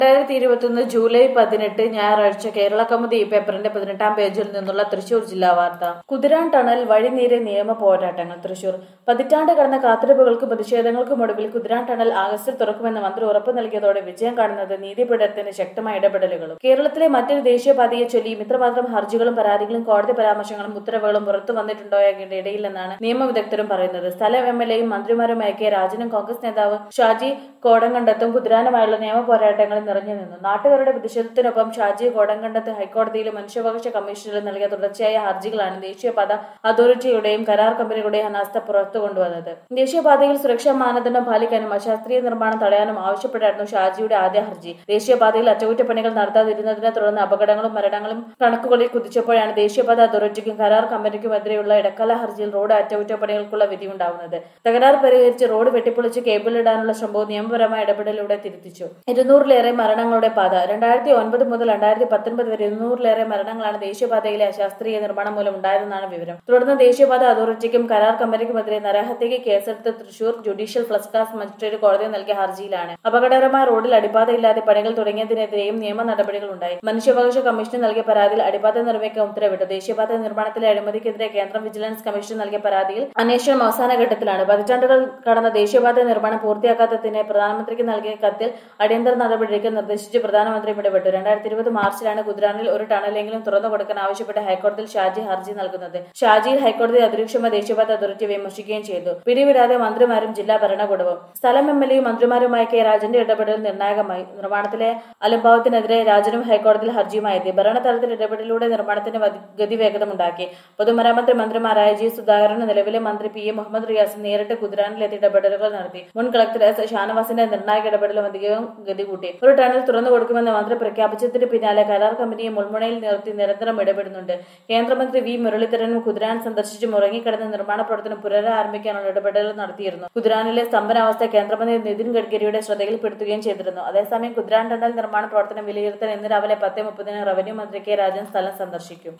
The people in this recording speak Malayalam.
രണ്ടായിരത്തി ഇരുപത്തൊന്ന് ജൂലൈ പതിനെട്ട് ഞായറാഴ്ച കേരള കൗമുദി ഈ പേപ്പറിന്റെ പതിനെട്ടാം പേജിൽ നിന്നുള്ള തൃശൂർ ജില്ലാ വാർത്ത കുതിരാൻ ടണൽ വഴിനീരെ നിയമ പോരാട്ടങ്ങൾ തൃശൂർ പതിറ്റാണ്ട് കടന്ന കാത്തിരിപ്പുകൾക്കും പ്രതിഷേധങ്ങൾക്കും ഒടുവിൽ കുതിരാൻ ടണൽ ആഗസ്റ്റിൽ തുറക്കുമെന്ന് മന്ത്രി ഉറപ്പു നൽകിയതോടെ വിജയം കാണുന്നത് നീതിപീഠത്തിന് ശക്തമായ ഇടപെടലുകളും കേരളത്തിലെ മറ്റൊരു ദേശീയപാതയെ ചൊല്ലിയും ഇത്രമാത്രം ഹർജികളും പരാതികളും കോടതി പരാമർശങ്ങളും ഉത്തരവുകളും പുറത്തു വന്നിട്ടുണ്ടോയെങ്കിൽ ഇടയിലെന്നാണ് നിയമവിദഗ്ധരും പറയുന്നത് സ്ഥലം എം എൽ എയും മന്ത്രിമാരുമായ കെ രാജനും കോൺഗ്രസ് നേതാവ് ഷാജി കോടങ്കണ്ടത്തും കുതിരാനുമായുള്ള നിയമ പോരാട്ടങ്ങളിൽ നിറഞ്ഞു നിന്നു നാട്ടുകാരുടെ പ്രതിഷേധത്തിനൊപ്പം ഷാജി കോടങ്കണ്ടത്ത് ഹൈക്കോടതിയിലും മനുഷ്യാവകാശ കമ്മീഷനിലും നൽകിയ തുടർച്ചയായ ഹർജികളാണ് ദേശീയപാത അതോറിറ്റിയുടെയും കരാർ കമ്പനികളുടെയും അനാസ്ഥ പുറത്തു കൊണ്ടുവന്നത് ദേശീയപാതയിൽ സുരക്ഷാ മാനദണ്ഡം പാലിക്കാനും അശാസ്ത്രീയ നിർമ്മാണം തടയാനും ആവശ്യപ്പെട്ടായിരുന്നു ഷാജിയുടെ ആദ്യ ഹർജി ദേശീയപാതയിൽ അറ്റകുറ്റപ്പണികൾ നടത്താതിരുന്നതിനെ തുടർന്ന് അപകടങ്ങളും മരണങ്ങളും കണക്കുകളിൽ കുതിച്ചപ്പോഴാണ് ദേശീയപാത അതോറിറ്റിക്കും കരാർ കമ്പനിക്കുമെതിരെയുള്ള ഇടക്കാല ഹർജിയിൽ റോഡ് അറ്റകുറ്റപ്പണികൾക്കുള്ള വിധിയുണ്ടാവുന്നത് തകരാർ പരിഹരിച്ച് റോഡ് വെട്ടിപ്പൊളിച്ച് കേബിൾ ഇടാനുള്ള ശ്രമവും നിയമപരമായ ഇടപെടലിലൂടെ തിരുത്തിച്ചു ഇരുന്നൂറിലേറെ മരണങ്ങളുടെ പാത രണ്ടായിരത്തി ഒൻപത് മുതൽ രണ്ടായിരത്തി പത്തൊൻപത് വരെ ഇരുന്നൂറിലേറെ മരണങ്ങളാണ് ദേശീയപാതയിലെ അശാസ്ത്രീയ നിർമ്മാണം മൂലം ഉണ്ടായതെന്നാണ് വിവരം തുടർന്ന് ദേശീയപാത അതോറിറ്റിക്കും കരാർ കമ്പനിക്കുമെതിരെ നരഹത്യക്ക് കേസെടുത്ത് Thrissur judicial first class magistrate കോടതി നൽകിയ ഹർജിയിലാണ് അപകടകരമായ റോഡിൽ അടിപ്പാതയില്ലാതെ പണികൾ തുടങ്ങിയതിനെതിരെയും നിയമ നടപടികൾ ഉണ്ടായി മനുഷ്യാവകാശ കമ്മീഷന് നൽകിയ പരാതിയിൽ അടിപ്പാത നിർമ്മിക്കാൻ ഉത്തരവിട്ടു ദേശീയപാത നിർമ്മാണത്തിലെ അഴിമതിക്കെതിരെ കേന്ദ്രം വിജിലൻസ് കമ്മീഷൻ നൽകിയ പരാതിയിൽ അന്വേഷണം അവസാന ഘട്ടത്തിലാണ് പതിറ്റാണ്ടുകൾ കടന്ന ദേശീയപാത നിർമ്മാണം പൂർത്തിയാക്കാത്തതിന് പ്രധാനമന്ത്രിക്ക് നൽകിയ കത്തിൽ അടിയന്തര നടപടിക്ക് നിർദ്ദേശിച്ച് പ്രധാനമന്ത്രി ഇടപെട്ടു രണ്ടായിരത്തി ഇരുപത് മാർച്ചിലാണ് ഗുജറാനിൽ ഒരു ടണലെങ്കിലും തുറന്നു കൊടുക്കാൻ ആവശ്യപ്പെട്ട് ഹൈക്കോടതിയിൽ ഷാജി ഹർജി നൽകുന്നത് ഷാജിയിൽ ഹൈക്കോടതി അതിരൂക്ഷമായ ദേശീയപാത അതോറിറ്റി വിമർശിക്കുകയും ചെയ്തു പിടിവിടാതെ മന്ത്രിമാരും ജില്ലാ ഭരണകൂടവും സ്ഥലം എം എൽ എയും മന്ത്രിമാരുമായ കെ രാജന്റെ ഇടപെടൽ നിർണായകമായി നിർമ്മാണത്തിലെ അലംഭാവത്തിനെതിരെ രാജനും ഹൈക്കോടതിയിൽ ഹർജിയുമായി എത്തി ഭരണതലത്തിൽ ഇടപെടലിലൂടെ നിർമ്മാണത്തിന് വതി- ഗതിവേഗതമുണ്ടാക്കി പൊതുമരാമത്ത് മന്ത്രിമാരായ ജി സുധാകരനും നിലവിലെ മന്ത്രി പി എ മുഹമ്മദ് റിയാസും നേരിട്ട് കുതിരാനിലെത്തി ഇടപെടലുകൾ നടത്തി മുൻ കളക്ടർ എസ് ഷാനവാസിന്റെ നിർണായക ഇടപെടലും അധികവും ഗതി കൂട്ടി ഒരു ടണൽ തുറന്നു കൊടുക്കുമെന്ന് മന്ത്രി പ്രഖ്യാപിച്ചതിന് പിന്നാലെ കരാർ കമ്പനിയെ മുൾമുനയിൽ നിർത്തി നിരന്തരം ഇടപെടുന്നുണ്ട് കേന്ദ്രമന്ത്രി വി മുരളീധരനും കുതിരാൻ സന്ദർശിച്ച് മുറങ്ങിക്കിടന്ന നിർമ്മാണ പ്രവർത്തനം പുനരാരംഭിക്കാനുള്ള ഇടപെടൽ നടത്തിയിരുന്നു കുതിരാനിലെ സ്തംഭനാവസ്ഥ കേന്ദ്രമന്ത്രി നിതിൻ ഗഡ്കരിയുടെ ശ്രദ്ധയിൽപ്പെടുത്തുകയും ചെയ്തിരുന്നു അതേസമയം കുതിരാൻ ടണൽ നിർമ്മാണ പ്രവർത്തനം വിലയിരുത്താൻ ഇന്ന് രാവിലെ പത്ത് മുപ്പതിന് റവന്യൂ മന്ത്രി കെ രാജൻ സ്ഥലം സന്ദർശിക്കും